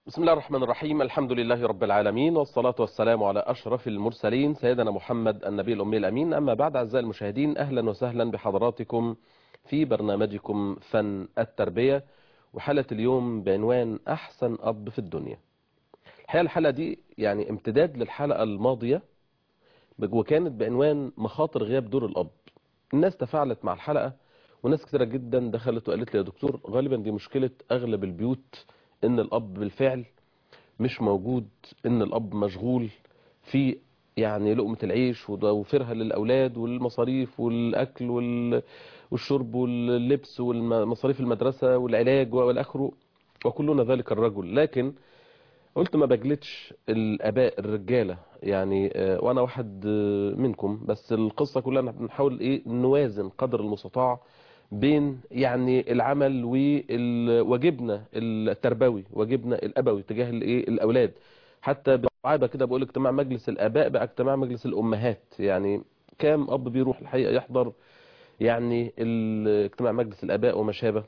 بسم الله الرحمن الرحيم الحمد لله رب العالمين والصلاة والسلام على أشرف المرسلين سيدنا محمد النبي الأمي الأمين أما بعد أعزائي المشاهدين أهلا وسهلا بحضراتكم في برنامجكم فن التربية وحلقة اليوم بعنوان أحسن أب في الدنيا الحقيقة الحلقة دي يعني امتداد للحلقة الماضية وكانت بعنوان مخاطر غياب دور الأب الناس تفاعلت مع الحلقة وناس كتيرة جدا دخلت وقالت لي يا دكتور غالبا دي مشكلة أغلب البيوت ان الاب بالفعل مش موجود ان الاب مشغول في يعني لقمة العيش وفرها للأولاد والمصاريف والأكل والشرب واللبس والمصاريف المدرسة والعلاج والآخره وكلنا ذلك الرجل لكن قلت ما بجلدش الآباء الرجالة يعني وأنا واحد منكم بس القصة كلها بنحاول إيه نوازن قدر المستطاع بين يعني العمل وواجبنا التربوي واجبنا الابوي تجاه الايه الاولاد حتى بعيبه كده بقول اجتماع مجلس الاباء بقى اجتماع مجلس الامهات يعني كام اب بيروح الحقيقه يحضر يعني اجتماع مجلس الاباء وما شابه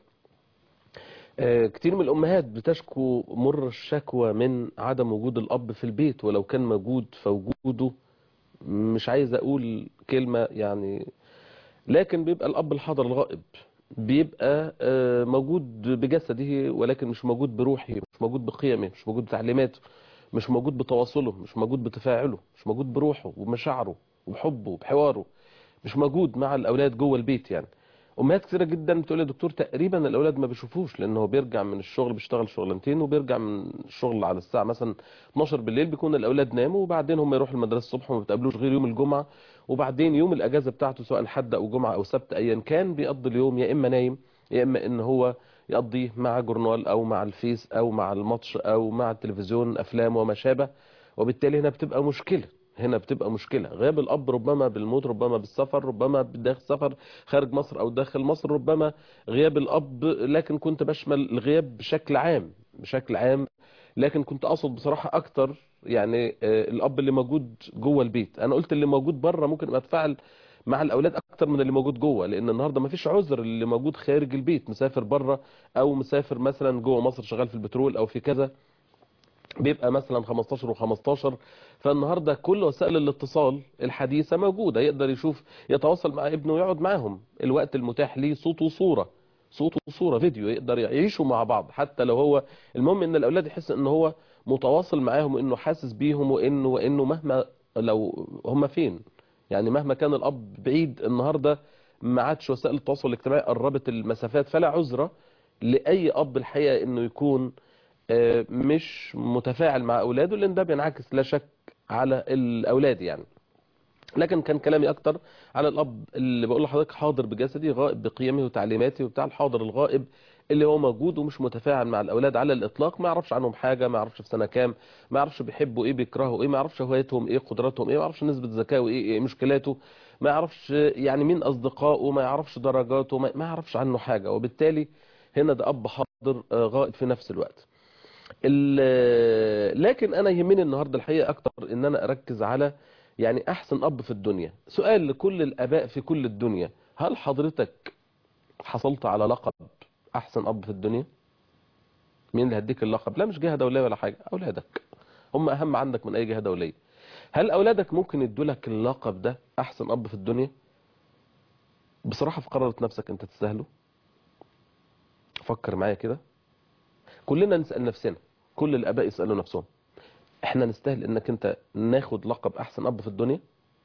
كتير من الامهات بتشكو مر الشكوى من عدم وجود الاب في البيت ولو كان موجود فوجوده مش عايز اقول كلمه يعني لكن بيبقى الأب الحاضر الغائب بيبقى موجود بجسده ولكن مش موجود بروحه مش موجود بقيمه مش موجود بتعليماته مش موجود بتواصله مش موجود بتفاعله مش موجود بروحه ومشاعره وبحبه وبحواره مش موجود مع الأولاد جوه البيت يعني امهات كثيره جدا بتقول يا دكتور تقريبا الاولاد ما بيشوفوش لان هو بيرجع من الشغل بيشتغل شغلانتين وبيرجع من الشغل على الساعه مثلا 12 بالليل بيكون الاولاد ناموا وبعدين هم يروحوا المدرسه الصبح وما بيتقابلوش غير يوم الجمعه وبعدين يوم الاجازه بتاعته سواء حد او جمعه او سبت ايا كان بيقضي اليوم يا اما نايم يا اما ان هو يقضيه مع جورنال او مع الفيس او مع الماتش او مع التلفزيون افلام وما شابه وبالتالي هنا بتبقى مشكله هنا بتبقى مشكلة غياب الأب ربما بالموت ربما بالسفر ربما بداخل سفر خارج مصر أو داخل مصر ربما غياب الأب لكن كنت بشمل الغياب بشكل عام بشكل عام لكن كنت أقصد بصراحة أكتر يعني الأب اللي موجود جوه البيت أنا قلت اللي موجود بره ممكن أتفاعل مع الأولاد أكتر من اللي موجود جوه لأن النهاردة ما فيش عذر اللي موجود خارج البيت مسافر بره أو مسافر مثلا جوه مصر شغال في البترول أو في كذا بيبقى مثلا 15 و15 فالنهاردة كل وسائل الاتصال الحديثة موجودة يقدر يشوف يتواصل مع ابنه ويقعد معاهم الوقت المتاح ليه صوت وصورة صوت وصورة فيديو يقدر يعيشوا مع بعض حتى لو هو المهم ان الاولاد يحس ان هو متواصل معاهم وانه حاسس بيهم وانه وانه مهما لو هم فين يعني مهما كان الاب بعيد النهاردة ما عادش وسائل التواصل الاجتماعي قربت المسافات فلا عذرة لأي اب الحقيقة انه يكون مش متفاعل مع اولاده لان ده بينعكس لا شك على الاولاد يعني لكن كان كلامي اكتر على الاب اللي بقول لحضرتك حاضر بجسدي غائب بقيمه وتعليماته وبتاع الحاضر الغائب اللي هو موجود ومش متفاعل مع الاولاد على الاطلاق ما يعرفش عنهم حاجه ما يعرفش في سنه كام ما يعرفش بيحبوا ايه بيكرهوا ايه ما يعرفش هوايتهم ايه قدراتهم ايه ما يعرفش نسبه ذكائه ايه, إيه مشكلاته ما يعرفش يعني مين اصدقائه ما يعرفش درجاته ما, ما يعرفش عنه حاجه وبالتالي هنا ده اب حاضر غائب في نفس الوقت لكن انا يهمني النهارده الحقيقه اكتر ان انا اركز على يعني احسن اب في الدنيا سؤال لكل الاباء في كل الدنيا هل حضرتك حصلت على لقب احسن اب في الدنيا مين اللي هديك اللقب لا مش جهه دوليه ولا حاجه اولادك هم اهم عندك من اي جهه دوليه هل اولادك ممكن يدوا لك اللقب ده احسن اب في الدنيا بصراحه في قرارة نفسك انت تستاهله فكر معايا كده كلنا نسأل نفسنا كل الآباء يسألوا نفسهم احنا نستاهل انك انت ناخد لقب احسن اب في الدنيا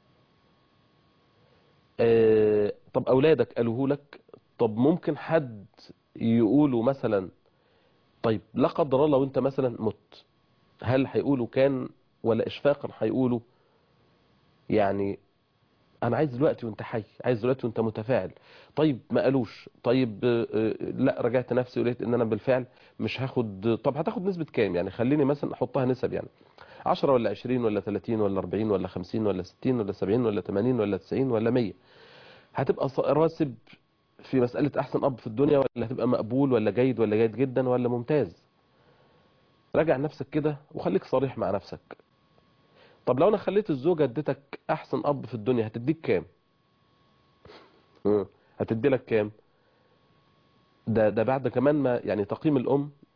اه طب اولادك قالوه لك طب ممكن حد يقوله مثلا طيب لا قدر الله وانت مثلا مت هل هيقولوا كان ولا اشفاقا هيقولوا يعني انا عايز دلوقتي وانت حي عايز دلوقتي وانت متفاعل طيب ما قالوش طيب لا رجعت نفسي ولقيت ان انا بالفعل مش هاخد طب هتاخد نسبة كام يعني خليني مثلا احطها نسب يعني 10 ولا 20 ولا 30 ولا 40 ولا 50 ولا 60 ولا 70 ولا 80 ولا 90 ولا 100 هتبقى راسب في مسألة احسن اب في الدنيا ولا هتبقى مقبول ولا جيد ولا جيد جدا ولا ممتاز راجع نفسك كده وخليك صريح مع نفسك طب لو انا خليت الزوجة اديتك احسن اب في الدنيا هتديك كام هتدي لك كام ده ده بعد كمان ما يعني تقييم الام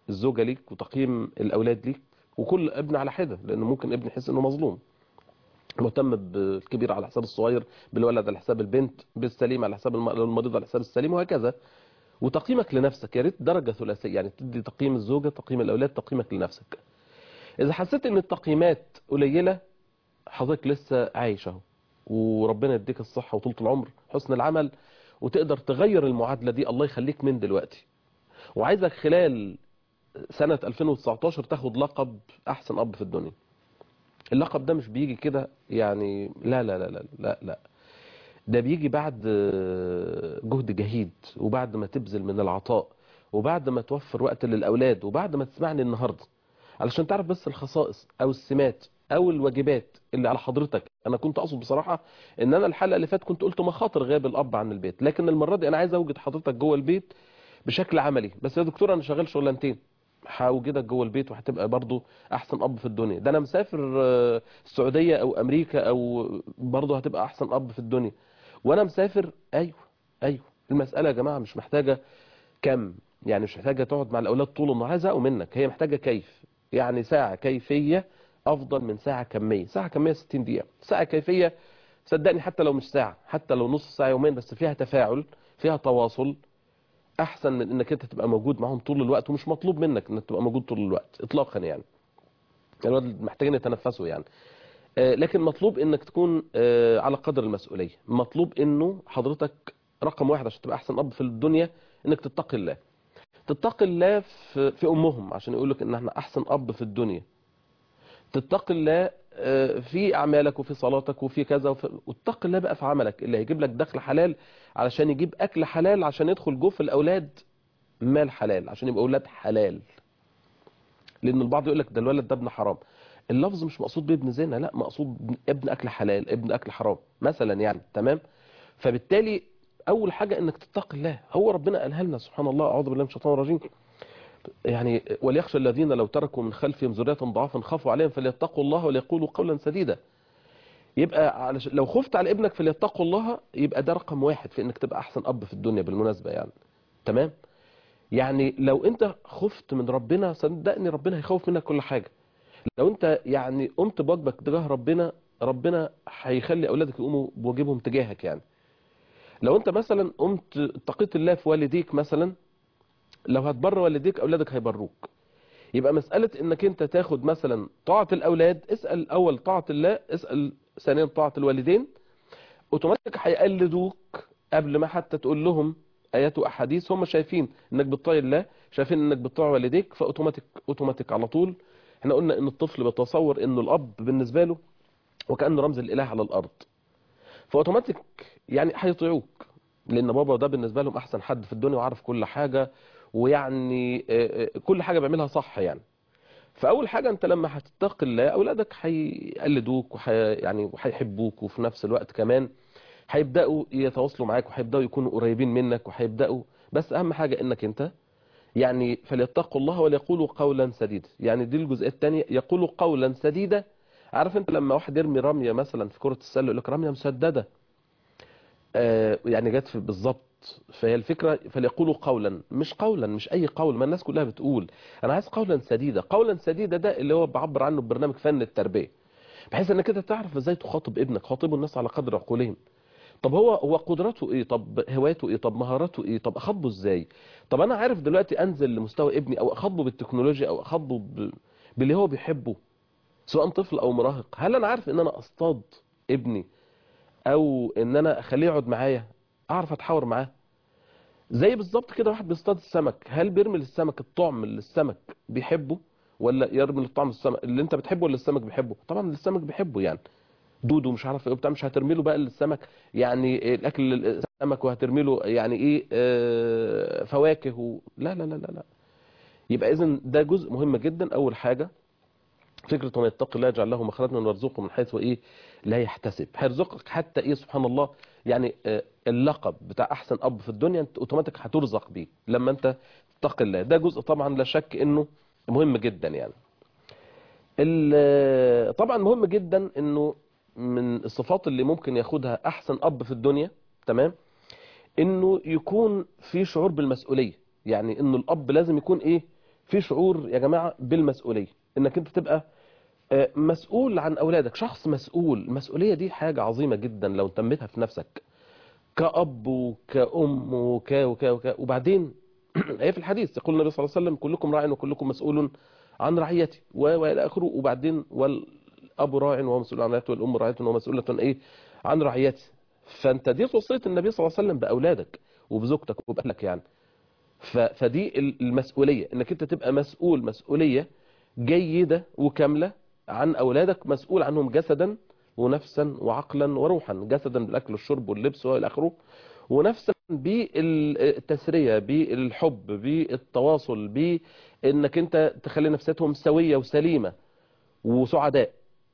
الزوجة ليك وتقييم الأولاد ليك وكل ابن على حدة لأنه ممكن ابن يحس إنه مظلوم مهتم بالكبير على حساب الصغير بالولد على حساب البنت بالسليم على حساب الم- المريض على حساب السليم وهكذا وتقييمك لنفسك يا ريت درجة ثلاثية يعني تدي تقييم الزوجة تقييم الأولاد تقييمك لنفسك إذا حسيت إن التقييمات قليلة حضرتك لسه عايش اهو وربنا يديك الصحة وطولة العمر حسن العمل وتقدر تغير المعادلة دي الله يخليك من دلوقتي وعايزك خلال سنة 2019 تاخد لقب أحسن أب في الدنيا اللقب ده مش بيجي كده يعني لا لا لا لا لا لا ده بيجي بعد آه، جهد جهيد وبعد ما تبذل من العطاء وبعد ما توفر وقت للأولاد وبعد ما تسمعني النهاردة علشان تعرف بس الخصائص أو السمات أو الواجبات اللي على حضرتك أنا كنت أقصد بصراحة إن أنا الحلقة اللي فاتت كنت قلت مخاطر غياب الأب عن البيت لكن المرة دي أنا عايز أوجد حضرتك جوه البيت بشكل عملي بس يا دكتور أنا شغال شغلانتين هوجدك جوه البيت وهتبقى برضو احسن اب في الدنيا ده انا مسافر آه، السعوديه او امريكا او برضو هتبقى احسن اب في الدنيا وانا مسافر ايوه ايوه المساله يا جماعه مش محتاجه كم يعني مش محتاجه تقعد مع الاولاد طول النهار هيزهقوا منك هي محتاجه كيف يعني ساعه كيفيه افضل من ساعه كميه ساعه كميه 60 دقيقه ساعه كيفيه صدقني حتى لو مش ساعه حتى لو نص ساعه يومين بس فيها تفاعل فيها تواصل احسن من انك انت تبقى موجود معاهم طول الوقت ومش مطلوب منك انك تبقى موجود طول الوقت اطلاقا يعني الولد محتاجين يتنفسوا يعني آه، لكن مطلوب انك تكون آه، على قدر المسؤوليه مطلوب انه حضرتك رقم واحد عشان تبقى احسن اب في الدنيا انك تتقي الله تتقي الله في في امهم عشان يقول لك ان احنا احسن اب في الدنيا تتقي الله آه، في اعمالك وفي صلاتك وفي كذا وفي... وتتقي الله بقى في عملك اللي هيجيب لك دخل حلال علشان يجيب اكل حلال عشان يدخل جوف الاولاد مال حلال عشان يبقى اولاد حلال لان البعض يقول لك ده الولد ده ابن حرام اللفظ مش مقصود بيه ابن زنا لا مقصود ابن اكل حلال ابن اكل حرام مثلا يعني تمام فبالتالي اول حاجه انك تتقي الله هو ربنا قالها لنا سبحان الله اعوذ بالله من الشيطان الرجيم يعني وليخشى الذين لو تركوا من خلفهم ذريه ضعافا خافوا عليهم فليتقوا الله وليقولوا قولا سديدا يبقى علش... لو خفت على ابنك فليتقوا الله يبقى ده رقم واحد في انك تبقى احسن اب في الدنيا بالمناسبه يعني تمام يعني لو انت خفت من ربنا صدقني ربنا هيخوف منك كل حاجه لو انت يعني قمت بواجبك تجاه ربنا ربنا هيخلي اولادك يقوموا بواجبهم تجاهك يعني لو انت مثلا قمت اتقيت الله في والديك مثلا لو هتبر والديك اولادك هيبروك يبقى مسألة انك انت تاخد مثلا طاعة الاولاد اسأل اول طاعة الله اسأل ثانيا طاعة الوالدين اوتوماتيك هيقلدوك قبل ما حتى تقول لهم ايات واحاديث هم شايفين انك بتطيع الله شايفين انك بتطيع والديك فاوتوماتيك اوتوماتيك على طول احنا قلنا ان الطفل بيتصور انه الاب بالنسبة له وكأنه رمز الاله على الارض فاوتوماتيك يعني هيطيعوك لان بابا ده بالنسبة لهم احسن حد في الدنيا وعارف كل حاجة ويعني آه، آه، كل حاجة بيعملها صح يعني فاول حاجة انت لما هتتقي الله اولادك هيقلدوك وحي يعني وهيحبوك وفي نفس الوقت كمان هيبداوا يتواصلوا معاك وهيبداوا يكونوا قريبين منك وهيبداوا بس اهم حاجة انك انت يعني فليتقوا الله وليقولوا قولا سديدا يعني دي الجزئيه الثانيه يقولوا قولا سديدا عارف انت لما واحد يرمي رميه مثلا في كره السله يقول لك رميه مسدده آه يعني جت في بالظبط فهي الفكره فليقولوا قولا مش قولا مش اي قول ما الناس كلها بتقول انا عايز قولا سديدا قولا سديدا ده اللي هو بعبر عنه ببرنامج فن التربيه بحيث انك انت تعرف ازاي تخاطب ابنك خاطبوا الناس على قدر عقولهم طب هو هو قدراته ايه طب هوايته ايه طب مهاراته ايه طب اخاطبه ازاي طب انا عارف دلوقتي انزل لمستوى ابني او اخاطبه بالتكنولوجيا او اخاطبه ب... باللي هو بيحبه سواء طفل او مراهق هل انا عارف ان انا اصطاد ابني او ان انا اخليه يقعد معايا اعرف اتحاور معاه زي بالظبط كده واحد بيصطاد السمك هل بيرمي للسمك الطعم اللي السمك بيحبه ولا يرمي الطعم السمك اللي انت بتحبه ولا السمك بيحبه طبعا اللي السمك بيحبه يعني دودو مش عارف ايه وبتاع مش هترمي له بقى السمك يعني الاكل السمك وهترمي له يعني ايه آه فواكه و... لا لا لا لا لا يبقى اذا ده جزء مهم جدا اول حاجه فكره ومن يتقي الله يجعل له مخرجا ويرزقه من حيث ايه لا يحتسب هيرزقك حتى ايه سبحان الله يعني آه اللقب بتاع احسن اب في الدنيا انت اوتوماتيك هترزق بيه لما انت تتقي الله ده جزء طبعا لا شك انه مهم جدا يعني طبعا مهم جدا انه من الصفات اللي ممكن ياخدها احسن اب في الدنيا تمام انه يكون في شعور بالمسؤوليه يعني انه الاب لازم يكون ايه في شعور يا جماعة بالمسؤولية انك انت تبقى آه، مسؤول عن اولادك شخص مسؤول المسؤولية دي حاجة عظيمة جدا لو تمتها في نفسك كأب وكأم وك وك وك وبعدين هي في الحديث يقول النبي صلى الله عليه وسلم كلكم راع وكلكم مسؤول عن رعيته و- والى اخره وبعدين والاب راع وهو مسؤول عن رعيته والام راعية وهو مسؤولة ايه عن رعيته فانت دي وصية النبي صلى الله عليه وسلم باولادك وبزوجتك وبأهلك يعني ف- فدي ال- المسؤولية انك انت تبقى مسؤول مسؤولية جيدة وكاملة عن اولادك مسؤول عنهم جسدا ونفسا وعقلا وروحا جسدا بالاكل والشرب واللبس والى اخره ونفسا بالتسرية بالحب بالتواصل بانك انت تخلي نفسيتهم سوية وسليمة وسعداء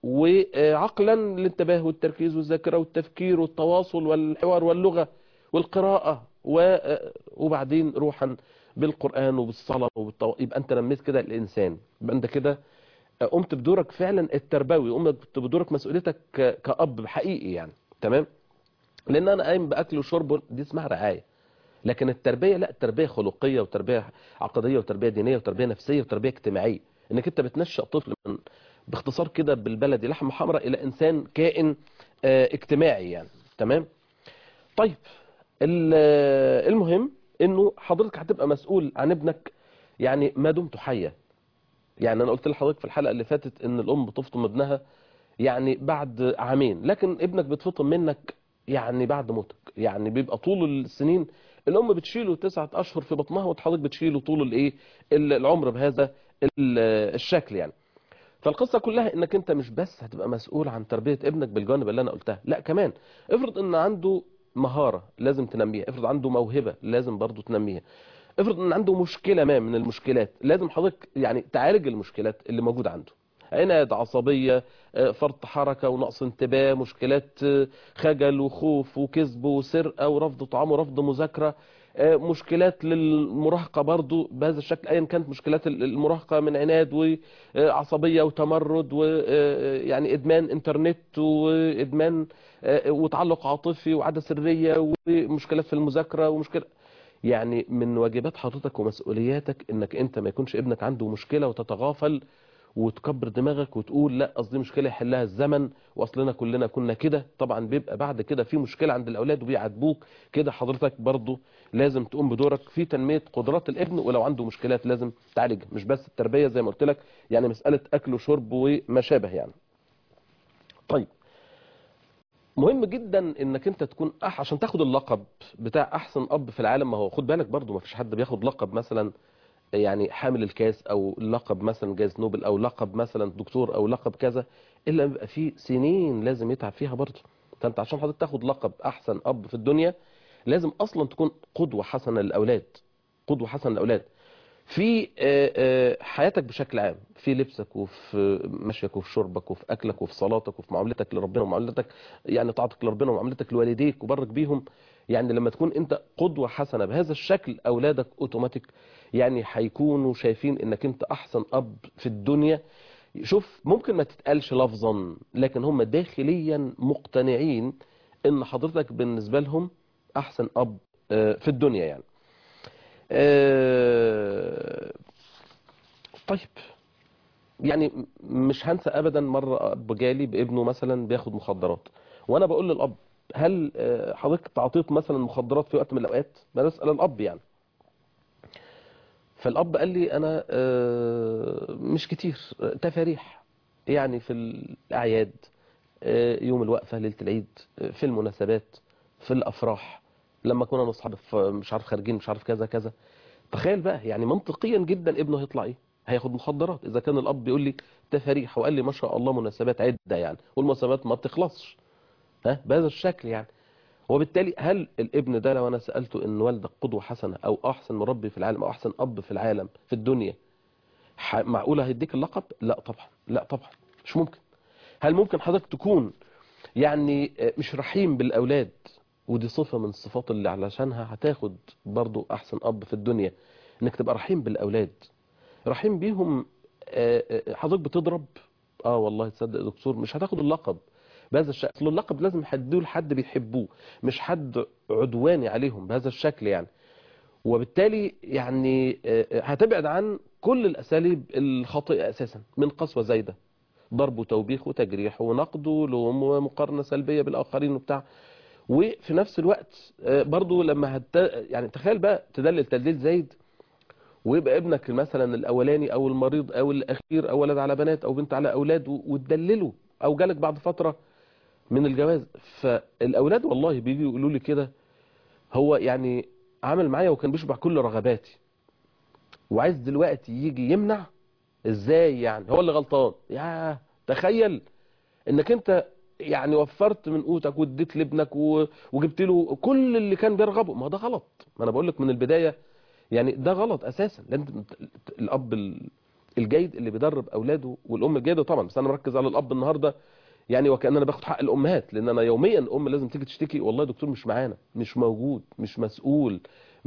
وعقلا الانتباه والتركيز والذاكرة والتفكير والتواصل والحوار واللغة والقراءة و- وبعدين روحا بالقرآن وبالصلاة وبالطو... يبقى انت نميت كده الانسان يبقى انت كده قمت بدورك فعلا التربوي قمت بدورك مسؤوليتك ك- كأب حقيقي يعني تمام لان انا قايم باكل وشرب دي اسمها رعايه لكن التربيه لا التربيه خلقيه وتربيه عقديه وتربيه دينيه وتربيه نفسيه وتربيه اجتماعيه انك انت بتنشأ طفل من باختصار كده بالبلدي لحمه حمراء الى انسان كائن آه، اجتماعي يعني تمام طيب ال- آه، المهم انه حضرتك هتبقى مسؤول عن ابنك يعني ما دمت حيا يعني انا قلت لحضرتك في الحلقه اللي فاتت ان الام بتفطم ابنها يعني بعد عامين لكن ابنك بيتفطم منك يعني بعد موتك يعني بيبقى طول السنين الام بتشيله تسعة اشهر في بطنها وحضرتك بتشيله طول الايه ال- العمر بهذا ال- الشكل يعني فالقصة كلها انك انت مش بس هتبقى مسؤول عن تربية ابنك بالجانب اللي انا قلتها لا كمان افرض ان عنده مهارة لازم تنميها افرض عنده موهبة لازم برضو تنميها افرض ان عنده مشكلة ما من المشكلات لازم حضرتك يعني تعالج المشكلات اللي موجودة عنده عناد عصبية آه، فرط حركة ونقص انتباه مشكلات آه، خجل وخوف وكذب وسرقة ورفض طعام ورفض مذاكرة آه، مشكلات للمراهقة برضو بهذا الشكل ايا كانت مشكلات المراهقة من عناد وعصبية وتمرد ويعني ادمان انترنت وادمان آه، وتعلق عاطفي وعادة سرية ومشكلات في المذاكرة ومشكلة يعني من واجبات حضرتك ومسؤولياتك انك انت ما يكونش ابنك عنده مشكلة وتتغافل وتكبر دماغك وتقول لا قصدي مشكلة يحلها الزمن واصلنا كلنا كنا كده طبعا بيبقى بعد كده في مشكلة عند الاولاد وبيعاتبوك كده حضرتك برضو لازم تقوم بدورك في تنمية قدرات الابن ولو عنده مشكلات لازم تعالجها مش بس التربية زي ما قلت لك يعني مسألة اكل وشرب وما شابه يعني طيب مهم جدا انك انت تكون أح عشان تاخد اللقب بتاع احسن اب في العالم ما هو خد بالك برضو ما فيش حد بياخد لقب مثلا يعني حامل الكاس او لقب مثلا جائزة نوبل او لقب مثلا دكتور او لقب كذا الا بيبقى فيه سنين لازم يتعب فيها برضو فانت عشان حضرتك تاخد لقب احسن اب في الدنيا لازم اصلا تكون قدوة حسنة للاولاد قدوة حسنة للاولاد في آه، آه، حياتك بشكل عام في لبسك وفي مشيك وفي شربك وفي اكلك وفي صلاتك وفي معاملتك لربنا ومعاملتك يعني طاعتك لربنا ومعاملتك لوالديك وبرك بيهم يعني لما تكون انت قدوة حسنة بهذا الشكل اولادك اوتوماتيك يعني هيكونوا شايفين انك انت احسن اب في الدنيا شوف ممكن ما تتقالش لفظا لكن هم داخليا مقتنعين ان حضرتك بالنسبة لهم احسن اب آه، في الدنيا يعني آه، طيب يعني م- مش هنسى ابدا مره اب جالي بابنه مثلا بياخد مخدرات وانا بقول للاب هل آه، حضرتك تعاطيت مثلا مخدرات في وقت من الاوقات ما بسال الاب يعني فالاب قال لي انا آه، مش كتير آه، تفاريح يعني في الاعياد آه، يوم الوقفه ليله العيد آه، في المناسبات في الافراح لما كنا نصحاب في- مش عارف خارجين مش عارف كذا كذا تخيل بقى يعني منطقيا جدا ابنه هيطلع ايه هياخد مخدرات اذا كان الاب بيقول لي تفاريح وقال لي ما شاء الله مناسبات عده يعني والمناسبات ما بتخلصش ها بهذا الشكل يعني وبالتالي هل الابن ده لو انا سالته ان والدك قدوه حسنه او احسن مربي في العالم او احسن اب في العالم في الدنيا ح- معقوله هيديك اللقب لا طبعا لا طبعا مش ممكن هل ممكن حضرتك تكون يعني آه، مش رحيم بالاولاد ودي صفة من الصفات اللي علشانها هتاخد برضو احسن اب في الدنيا انك تبقى رحيم بالاولاد رحيم بيهم آه، آه، حضرتك بتضرب اه والله تصدق يا دكتور مش هتاخد اللقب بهذا الشكل أصل اللقب لازم يحدوه لحد بيحبوه مش حد عدواني عليهم بهذا الشكل يعني وبالتالي يعني آه، آه، هتبعد عن كل الاساليب الخاطئه اساسا من قسوه زايده ضرب وتوبيخ وتجريح ونقد ولوم ومقارنه سلبيه بالاخرين وبتاع وفي نفس الوقت آه، برضو لما هت يعني تخيل بقى تدلل تدليل زايد ويبقى ابنك مثلا الاولاني او المريض او الاخير او ولد على بنات او بنت على اولاد و- وتدلله او جالك بعد فتره من الجواز فالاولاد والله بيجوا يقولوا لي كده هو يعني عمل معايا وكان بيشبع كل رغباتي وعايز دلوقتي يجي يمنع ازاي يعني هو اللي غلطان يا تخيل انك انت يعني وفرت من قوتك واديت لابنك و- وجبت له كل اللي كان بيرغبه ما ده غلط ما انا بقول لك من البدايه يعني ده غلط اساسا لان الاب ال- الجيد اللي بيدرب اولاده والام الجيده طبعا بس انا مركز على الاب النهارده يعني وكان انا باخد حق الامهات لان انا يوميا الام لازم تيجي تشتكي والله يا دكتور مش معانا مش موجود مش مسؤول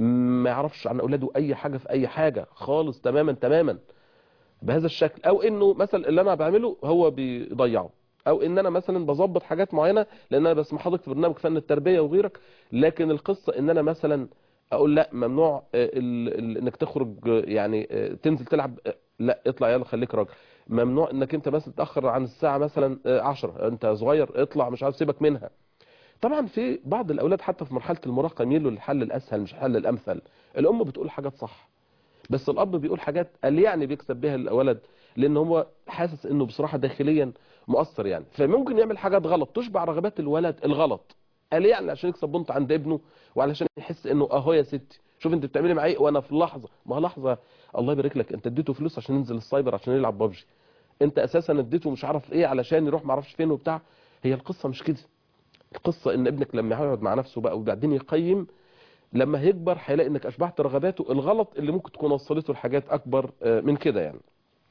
ما يعرفش عن اولاده اي حاجه في اي حاجه خالص تماما تماما بهذا الشكل او انه مثلا اللي انا بعمله هو بيضيعه او ان انا مثلا بظبط حاجات معينه لان انا بسمع حضرتك في برنامج فن التربيه وغيرك لكن القصه ان انا مثلا اقول لا ممنوع آه، ال- ال- انك تخرج آه، يعني آه، تنزل تلعب آه، لا اطلع يلا خليك راجل ممنوع انك انت مثلا تاخر عن الساعه مثلا 10 انت صغير اطلع مش عارف سيبك منها طبعا في بعض الاولاد حتى في مرحله المراهقه يميلوا للحل الاسهل مش الحل الامثل الام بتقول حاجات صح بس الاب بيقول حاجات قال يعني بيكسب بيها الولد لان هو حاسس انه بصراحه داخليا مؤثر يعني فممكن يعمل حاجات غلط تشبع رغبات الولد الغلط قال يعني عشان يكسب بنت عند ابنه وعلشان يحس انه اهو يا ستي شوف انت بتعملي معايا إيه وانا في لحظه ما هو لحظه الله يبارك لك انت اديته فلوس عشان ينزل السايبر عشان يلعب ببجي انت اساسا اديته مش عارف ايه علشان يروح ما اعرفش فين وبتاع هي القصه مش كده القصه ان ابنك لما يقعد مع نفسه بقى وبعدين يقيم لما هيكبر هيلاقي انك اشبعت رغباته الغلط اللي ممكن تكون وصلته لحاجات اكبر آه، من كده يعني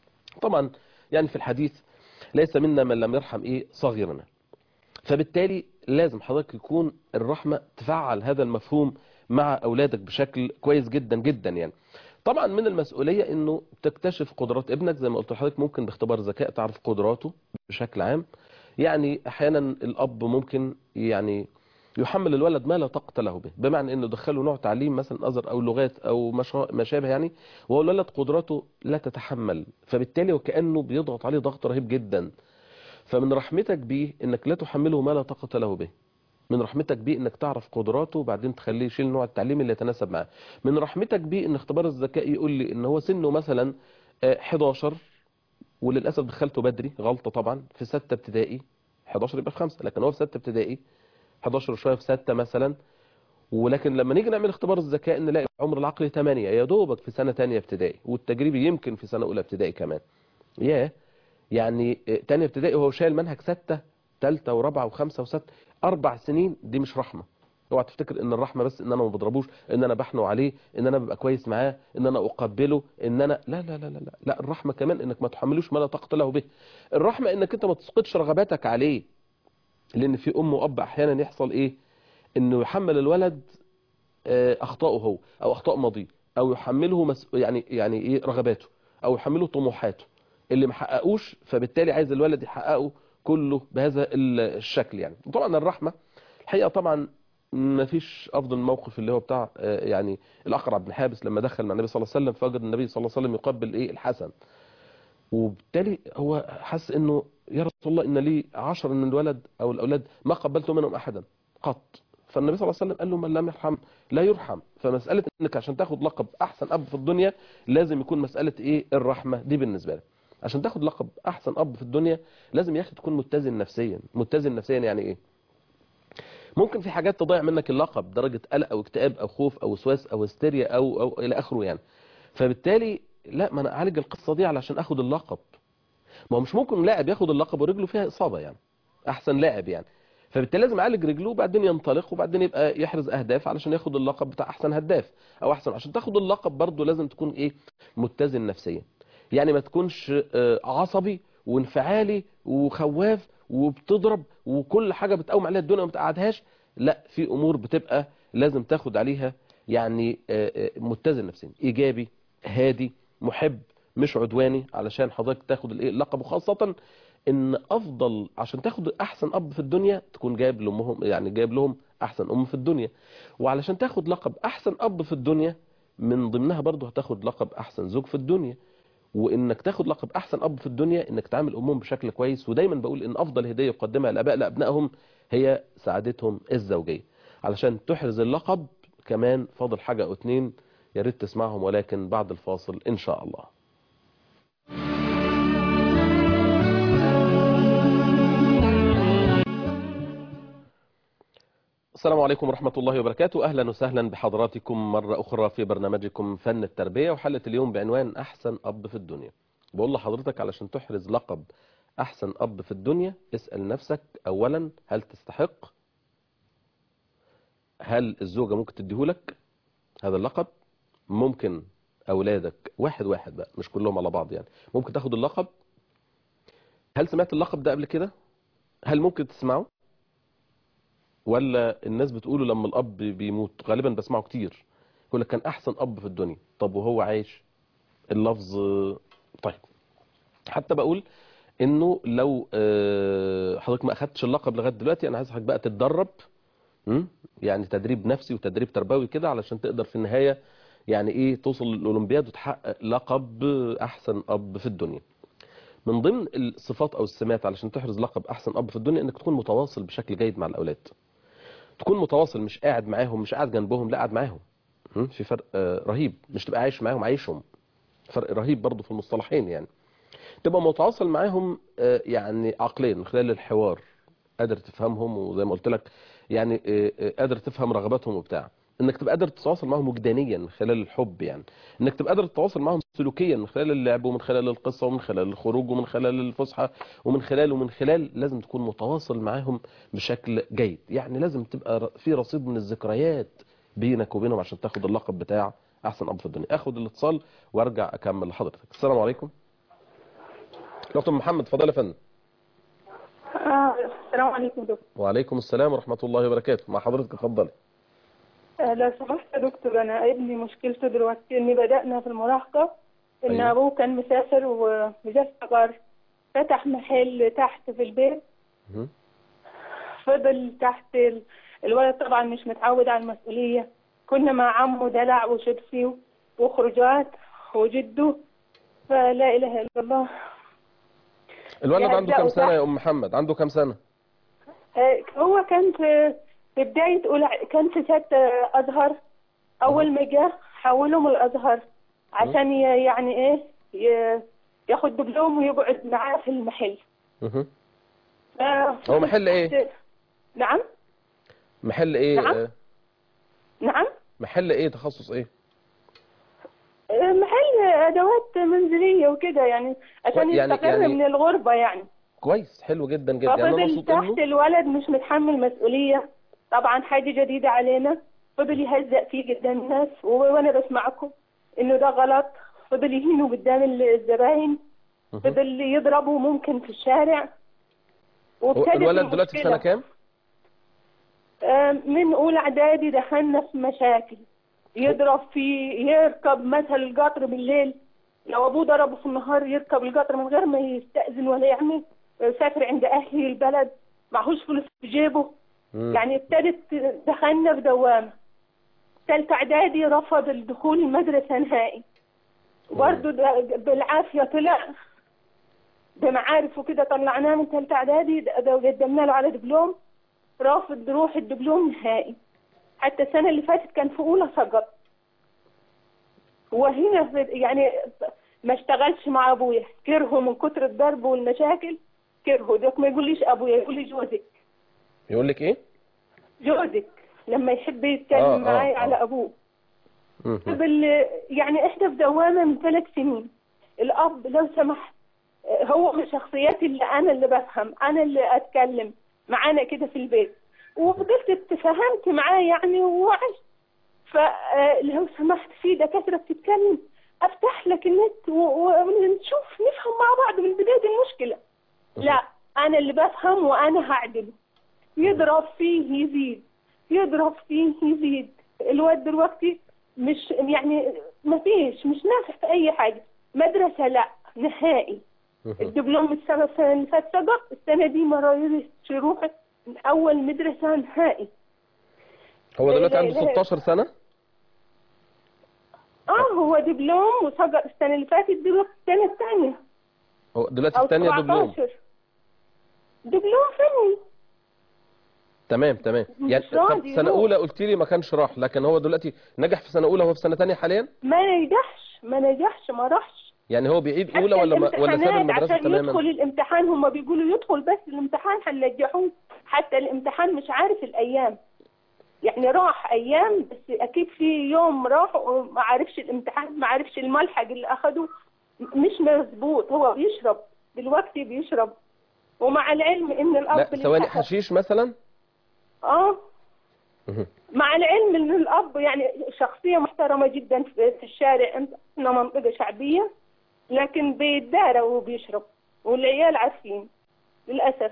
طبعا يعني في الحديث ليس منا من لم يرحم ايه صغيرنا فبالتالي لازم حضرتك يكون الرحمة تفعل هذا المفهوم مع اولادك بشكل كويس جدا جدا يعني طبعا من المسؤولية انه تكتشف قدرات ابنك زي ما قلت لحضرتك ممكن باختبار ذكاء تعرف قدراته بشكل عام يعني احيانا الاب ممكن يعني يحمل الولد ما لا طاقة له به بمعنى انه دخله نوع تعليم مثلا ازر او لغات او ما شا- ما شابه يعني وهو الولد قدراته لا تتحمل فبالتالي وكأنه بيضغط عليه ضغط رهيب جدا فمن رحمتك بيه انك لا تحمله ما لا طاقة له به من رحمتك بيه انك تعرف قدراته وبعدين تخليه يشيل نوع التعليم اللي يتناسب معاه من رحمتك بيه ان اختبار الذكاء يقول لي ان هو سنه مثلا آه، 11 وللاسف دخلته بدري غلطه طبعا في سته ابتدائي 11 يبقى في خمسه لكن هو في سته ابتدائي 11 وشويه في سته مثلا ولكن لما نيجي نعمل اختبار الذكاء نلاقي عمر العقل 8 يا دوبك في سنه ثانيه ابتدائي والتجريبي يمكن في سنه اولى ابتدائي كمان ياه يعني آه، تانية ابتدائي وهو شايل منهج ستة تالتة ورابعة وخمسة وستة أربع سنين دي مش رحمة اوعى تفتكر ان الرحمة بس ان انا ما بضربوش ان انا بحنو عليه ان انا ببقى كويس معاه ان انا اقبله ان انا لا لا لا لا لا, لا الرحمة كمان انك ما تحملوش ما لا طاقة له به الرحمة انك انت ما تسقطش رغباتك عليه لان في ام واب احيانا يحصل ايه انه يحمل الولد آه، اخطائه هو او اخطاء ماضيه او يحمله مس... يعني يعني ايه رغباته او يحمله طموحاته اللي ما حققوش فبالتالي عايز الولد يحققه كله بهذا ال- الشكل يعني طبعا الرحمه الحقيقه طبعا ما فيش افضل موقف اللي هو بتاع آه، يعني الاقرع بن حابس لما دخل مع النبي صلى الله عليه وسلم فوجد النبي صلى الله عليه وسلم يقبل ايه الحسن وبالتالي هو حس انه يا رسول الله ان لي عشر من الولد او الاولاد ما قبلت منهم احدا قط فالنبي صلى الله عليه وسلم قال له من لم يرحم لا يرحم فمساله انك عشان تاخد لقب احسن اب في الدنيا لازم يكون مساله ايه الرحمه دي بالنسبه لك عشان تاخد لقب احسن اب في الدنيا لازم يا اخي تكون متزن نفسيا متزن نفسيا يعني ايه ممكن في حاجات تضيع منك اللقب درجه قلق او اكتئاب او خوف او وسواس او هستيريا او او الى اخره يعني فبالتالي لا ما انا اعالج القصه دي علشان اخد اللقب ما هو مش ممكن لاعب ياخد اللقب ورجله فيها اصابه يعني احسن لاعب يعني فبالتالي لازم يعالج رجله وبعدين ينطلق وبعدين يبقى يحرز اهداف علشان ياخد اللقب بتاع احسن هداف او احسن عشان تاخد اللقب برضه لازم تكون ايه متزن نفسيا يعني ما تكونش آه، عصبي وانفعالي وخواف وبتضرب وكل حاجه بتقوم عليها الدنيا وما تقعدهاش لا في امور بتبقى لازم تاخد عليها يعني آه، آه، متزن نفسيا ايجابي هادي محب مش عدواني علشان حضرتك تاخد الايه اللقب وخاصه ان افضل عشان تاخد احسن اب في الدنيا تكون جايب لامهم يعني جايب لهم احسن ام في الدنيا وعلشان تاخد لقب احسن اب في الدنيا من ضمنها برضه هتاخد لقب احسن زوج في الدنيا وانك تاخد لقب احسن اب في الدنيا انك تعامل امهم بشكل كويس ودايما بقول ان افضل هديه يقدمها الاباء لابنائهم هي سعادتهم الزوجيه علشان تحرز اللقب كمان فاضل حاجه او اتنين يا ريت تسمعهم ولكن بعد الفاصل ان شاء الله السلام عليكم ورحمة الله وبركاته أهلا وسهلا بحضراتكم مرة أخرى في برنامجكم فن التربية وحلة اليوم بعنوان أحسن أب في الدنيا بقول لحضرتك علشان تحرز لقب أحسن أب في الدنيا اسأل نفسك أولا هل تستحق هل الزوجة ممكن تديهولك هذا اللقب ممكن أولادك واحد واحد بقى مش كلهم على بعض يعني ممكن تاخد اللقب هل سمعت اللقب ده قبل كده هل ممكن تسمعه ولا الناس بتقوله لما الاب بيموت غالبا بسمعه كتير يقول لك كان احسن اب في الدنيا طب وهو عايش اللفظ طيب حتى بقول انه لو آه، حضرتك ما اخدتش اللقب لغايه دلوقتي انا عايز حضرتك بقى تتدرب م? يعني تدريب نفسي وتدريب تربوي كده علشان تقدر في النهايه يعني ايه توصل للاولمبياد وتحقق لقب احسن اب في الدنيا من ضمن الصفات او السمات علشان تحرز لقب احسن اب في الدنيا انك تكون متواصل بشكل جيد مع الاولاد تكون متواصل مش قاعد معاهم مش قاعد جنبهم لا قاعد معاهم م? في فرق آه، رهيب مش تبقى عايش معاهم عايشهم فرق رهيب برضو في المصطلحين يعني تبقى متواصل معاهم آه، يعني عقليا من خلال الحوار قادر تفهمهم وزي ما قلت لك يعني آه، آه، قادر تفهم رغباتهم وبتاع انك تبقى قادر تتواصل معاهم وجدانيا من خلال الحب يعني انك تبقى قادر تتواصل معاهم سلوكيا من خلال اللعب ومن خلال القصه ومن خلال الخروج ومن خلال الفسحه ومن خلال ومن خلال لازم تكون متواصل معاهم بشكل جيد يعني لازم تبقى ر- في رصيد من الذكريات بينك وبينهم عشان تاخد اللقب بتاع احسن اب في الدنيا اخد الاتصال وارجع اكمل لحضرتك السلام عليكم دكتور محمد فضل يا فندم آه، السلام عليكم دكتور وعليكم السلام ورحمه الله وبركاته مع حضرتك اتفضلي آه، لو سمحت يا دكتور انا ابني مشكلته دلوقتي اني بدأنا في المراهقة ان أيوة. ابوه كان مسافر وجا صغر فتح محل تحت في البيت مهم. فضل تحت ال- الولد طبعا مش متعود على المسؤولية كنا مع عمه دلع وشبسي وخروجات وجده فلا اله الا الله الولد عنده يهزأوا كام سنه تحت. يا ام محمد عنده كام سنه آه، هو كان في في بداية أولى كان في ستة أزهر أول ما جه حولهم الأزهر عشان ي- يعني إيه ي- ياخد دبلوم ويقعد معاه في المحل مهم. ف- هو محل إيه؟ نعم محل ايه نعم. آه، نعم محل ايه تخصص ايه آه، محل أدوات منزلية وكده يعني عشان يعني- يستقر يعني- من الغربة يعني كويس حلو جدا جدا يعني انا ففضل مبسوط تحت انه الولد مش متحمل مسؤولية طبعا حاجة جديدة علينا فضل يهزأ فيه قدام الناس و- وانا بسمعكم انه ده غلط فضل يهينه قدام الزباين مهم. فضل يضربه ممكن في الشارع هو وابتدت الولد دلوقتي في سنه المشكلة. كام آه، من اولى اعدادي دخلنا في مشاكل يضرب فيه يركب مثلا القطر بالليل لو ابوه ضربه في النهار يركب القطر من غير ما يستأذن ولا يعمل سافر عند اهلي البلد معهوش فلوس في جيبه مم. يعني ابتدت دخلنا في دوامة ثالثة إعدادي رفض الدخول المدرسة نهائي برضه ده بالعافية طلع بمعارف وكده طلعناه من ثالثة إعدادي ده- ده قدمنا له على دبلوم رافض يروح الدبلوم نهائي حتى السنة اللي فاتت كان في أولى سقط وهنا في يعني ما اشتغلش مع أبويا كرهه من كتر الضرب والمشاكل كرهه ده ما يقوليش أبويا يقول لي جوزك يقول لك ايه جوزك لما يحب يتكلم آه، آه، معاي آه. على ابوه مهم. قبل يعني احنا في دوامه من ثلاث سنين الاب لو سمح آه، هو من شخصياتي اللي انا اللي بفهم انا اللي اتكلم معانا كده في البيت وفضلت اتفاهمت معاه يعني وعشت فلو سمحت في دكاتره بتتكلم افتح لك النت و- و- ونشوف نفهم مع بعض من بدايه المشكله لا انا اللي بفهم وانا هعدله يضرب فيه يزيد يضرب فيه يزيد الواد دلوقتي مش يعني ما فيش مش نافع في اي حاجه مدرسه لا نهائي مهم. الدبلوم السنه السنة اللي فاتت سقط السنه دي ما راضيش يروح اول مدرسه نهائي هو دلوقتي لا- عنده لا- 16 سنه اه هو هو دبلوم وسقط السنه اللي فاتت دلوقتي السنه الثانيه هو دلوقتي او الثانيه دبلوم 17 دبلوم فني تمام تمام مش يعني طب راضي سنه يروح. اولى قلت لي ما كانش راح لكن هو دلوقتي نجح في سنه اولى وهو في سنه ثانيه حاليا ما نجحش ما نجحش ما راحش يعني هو بيعيد حتى اولى ولا ما ولا ساب الامتحانات المدرسه عشان تماما يدخل الامتحان هم بيقولوا يدخل بس الامتحان هننجحوه حتى الامتحان مش عارف الايام يعني راح ايام بس اكيد في يوم راح وما عارفش الامتحان ما عارفش الملحق اللي اخده مش مظبوط هو بيشرب دلوقتي بيشرب ومع العلم ان الاب لا ثواني للأسف- حشيش مثلا اه مهم. مع العلم ان الاب يعني شخصيه محترمه جدا في في الشارع احنا منطقه شعبيه لكن بيتدارى وبيشرب والعيال عارفين للاسف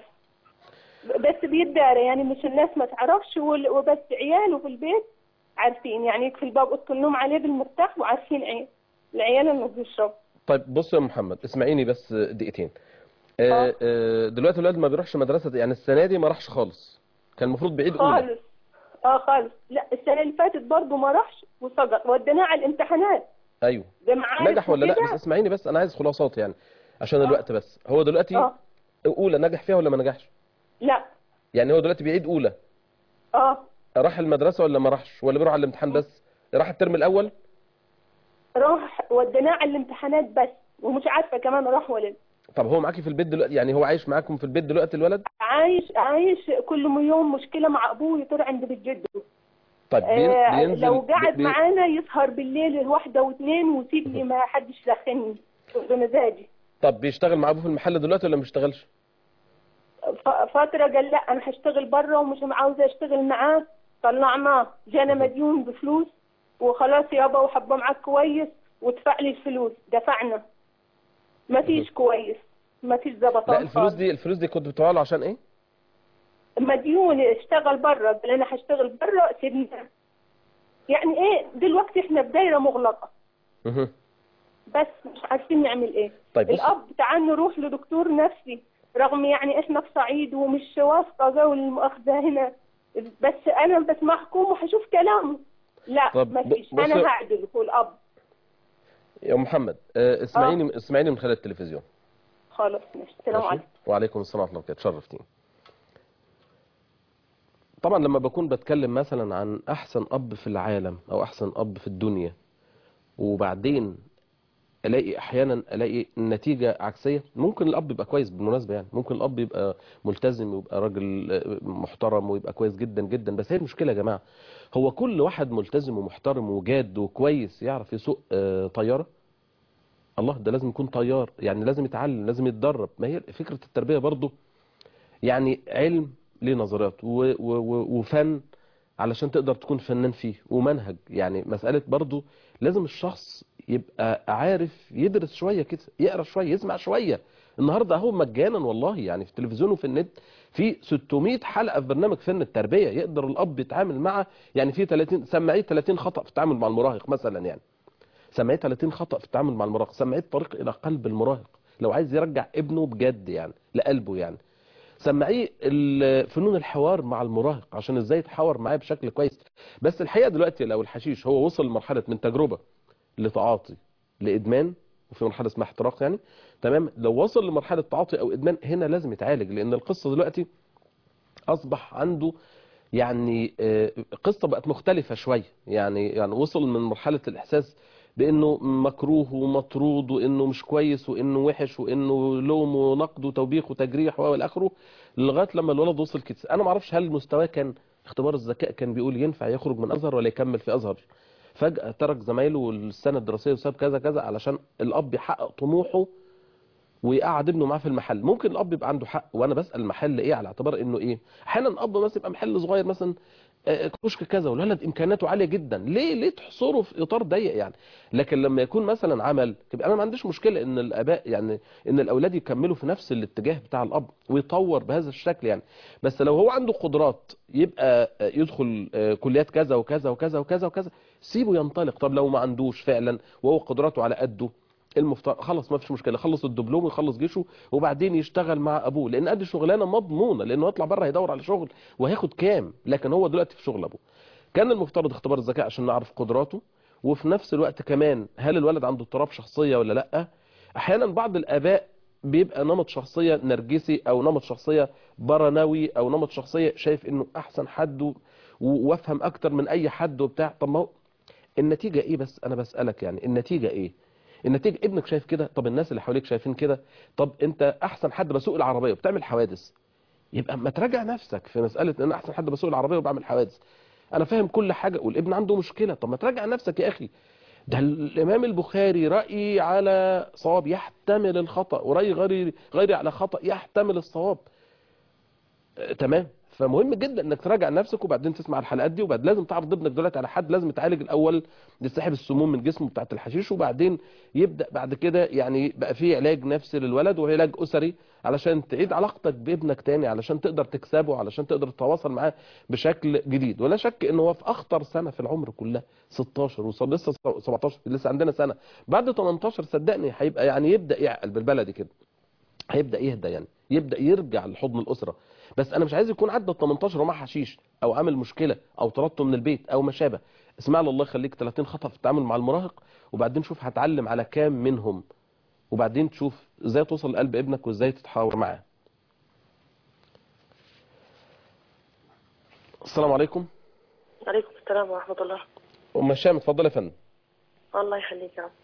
بس بيتدارى يعني مش الناس ما تعرفش وال- وبس عياله في البيت عارفين يعني يكفي الباب اوضه النوم عليه بالمفتاح وعارفين عيال العيال انه بيشرب طيب بص يا محمد اسمعيني بس دقيقتين آه، آه. آه، دلوقتي الولاد ما بيروحش مدرسه يعني السنه دي ما راحش خالص كان المفروض بعيد اولى خالص اه خالص لا السنه اللي فاتت برضه ما راحش وسقط وديناه على الامتحانات ايوه ده معارف نجح ولا لا وكده. بس اسمعيني بس انا عايز خلاصات يعني عشان آه. الوقت بس هو دلوقتي اه اولى نجح فيها ولا ما نجحش لا يعني هو دلوقتي بيعيد اولى اه راح المدرسه ولا ما راحش ولا بيروح على الامتحان بس راح الترم الاول راح وديناه على الامتحانات بس ومش عارفه كمان راح ولا لا طب هو معاكي في البيت دلوقتي يعني هو عايش معاكم في البيت دلوقتي الولد عايش عايش كل يوم مشكله مع ابوه يطير عند بيت جده طيب بين- آه بينزل لو قعد بي- معانا يسهر بالليل واحده واثنين ويسيب لي ما حدش يدخلني بمزاجي طب بيشتغل مع ابوه في المحل دلوقتي ولا ما بيشتغلش ف- فتره قال لا انا هشتغل بره ومش عاوزه اشتغل معاه طلعناه جانا مديون بفلوس وخلاص يابا وحبه معاك كويس وادفع لي الفلوس دفعنا ما فيش كويس ما فيش زبطان لا الفلوس خالص. دي الفلوس دي كنت بتدفعها له عشان ايه مديون اشتغل بره قال انا هشتغل بره سيبني يعني ايه دلوقتي احنا بدايره مغلقه مهم. بس مش عارفين نعمل ايه طيب بص الاب تعال نروح لدكتور نفسي رغم يعني احنا في صعيد ومش واثقه قوي المؤاخذه هنا بس انا بسمعكم وهشوف كلامه لا طب ما ب- فيش بص- انا هعدل هو الاب يا محمد آه، اسمعيني اسمعيني من خلال التلفزيون خلاص ماشي السلام ماشي؟ عليكم وعليكم السلام ورحمه الله وبركاته شرفتيني طبعا لما بكون بتكلم مثلا عن احسن اب في العالم او احسن اب في الدنيا وبعدين الاقي احيانا الاقي النتيجه عكسيه ممكن الاب يبقى كويس بالمناسبه يعني ممكن الاب يبقى ملتزم ويبقى راجل آه، محترم ويبقى كويس جدا جدا بس هي المشكله يا جماعه هو كل واحد ملتزم ومحترم وجاد وكويس يعرف يسوق آه، طياره الله ده لازم يكون طيار يعني لازم يتعلم لازم يتدرب ما هي فكرة التربية برضو يعني علم ليه نظريات و- و- و- وفن علشان تقدر تكون فنان فيه ومنهج يعني مسألة برضو لازم الشخص يبقى عارف يدرس شوية كده يقرأ شوية يسمع شوية النهاردة اهو مجانا والله يعني في التلفزيون وفي النت في 600 حلقة في برنامج فن التربية يقدر الأب يتعامل مع يعني في 30 سمعيه 30 خطأ في التعامل مع المراهق مثلا يعني سمعيه 30 خطأ في التعامل مع المراهق سمعيه طريق إلى قلب المراهق لو عايز يرجع ابنه بجد يعني لقلبه يعني سمعيه ال- فنون الحوار مع المراهق عشان ازاي يتحاور معاه بشكل كويس بس الحقيقة دلوقتي لو الحشيش هو وصل لمرحلة من تجربة لتعاطي لإدمان وفي مرحلة اسمها احتراق يعني تمام لو وصل لمرحلة تعاطي أو إدمان هنا لازم يتعالج لأن القصة دلوقتي أصبح عنده يعني آه، قصة بقت مختلفة شوية يعني يعني وصل من مرحلة الإحساس بأنه مكروه ومطرود وأنه مش كويس وأنه وحش وأنه لوم ونقد وتوبيخ وتجريح والى آخره لغاية لما الولد وصل كده أنا ما اعرفش هل مستواه كان اختبار الذكاء كان بيقول ينفع يخرج من أزهر ولا يكمل في أزهر فجأة ترك زمايله السنة الدراسية وساب كذا كذا علشان الأب يحقق طموحه ويقعد ابنه معاه في المحل ممكن الاب يبقى عنده حق وانا بسال المحل ايه على اعتبار انه ايه احيانا الاب مثلا يبقى محل صغير مثلا آه، كشك كذا والولد امكانياته عاليه جدا ليه ليه تحصره في اطار ضيق يعني لكن لما يكون مثلا عمل تبقى انا ما عنديش مشكله ان الاباء يعني ان الاولاد يكملوا في نفس الاتجاه بتاع الاب ويطور بهذا الشكل يعني بس لو هو عنده قدرات يبقى آه، يدخل آه، كليات كذا وكذا وكذا وكذا وكذا سيبه ينطلق طب لو ما عندوش فعلا وهو قدراته على قده المفترض خلص ما فيش مشكله خلص الدبلوم ويخلص جيشه وبعدين يشتغل مع ابوه لان ادي شغلانه مضمونه لانه يطلع بره هيدور على شغل وهياخد كام لكن هو دلوقتي في شغل ابوه كان المفترض اختبار الذكاء عشان نعرف قدراته وفي نفس الوقت كمان هل الولد عنده اضطراب شخصية ولا لا احيانا بعض الاباء بيبقى نمط شخصية نرجسي او نمط شخصية برناوي او نمط شخصية شايف انه احسن حد و- وافهم اكتر من اي حد وبتاع طب ما هو النتيجة ايه بس انا بسألك يعني النتيجة ايه النتيجة ابنك شايف كده طب الناس اللي حواليك شايفين كده طب انت احسن حد بسوق العربية وبتعمل حوادث يبقى ما تراجع نفسك في مسألة ان انا احسن حد بسوق العربية وبعمل حوادث انا فاهم كل حاجة والابن عنده مشكلة طب ما تراجع نفسك يا اخي ده الامام البخاري رأي على صواب يحتمل الخطأ ورأي غيري غيري على خطأ يحتمل الصواب آه، تمام فمهم جدا انك تراجع نفسك وبعدين تسمع الحلقات دي وبعد لازم تعرض ابنك دلوقتي على حد لازم يتعالج الاول يسحب السموم من جسمه بتاعت الحشيش وبعدين يبدا بعد كده يعني بقى في علاج نفسي للولد وعلاج اسري علشان تعيد علاقتك بابنك تاني علشان تقدر تكسبه علشان تقدر تتواصل معاه بشكل جديد ولا شك ان هو في اخطر سنه في العمر كلها 16 وصل لسه 17 لسه عندنا سنه بعد 18 صدقني هيبقى يعني يبدا يعقل بالبلدي كده هيبدا يهدى يعني يبدا يرجع لحضن الاسره بس انا مش عايز يكون عدى ال 18 ومعاه حشيش او عامل مشكله او طردته من البيت او ما شابه اسمع له الله يخليك 30 خطأ في التعامل مع المراهق وبعدين شوف هتعلم على كام منهم وبعدين تشوف ازاي توصل لقلب ابنك وازاي تتحاور معاه السلام عليكم عليكم السلام ورحمة الله ام هشام اتفضل يا فندم الله يخليك يا عم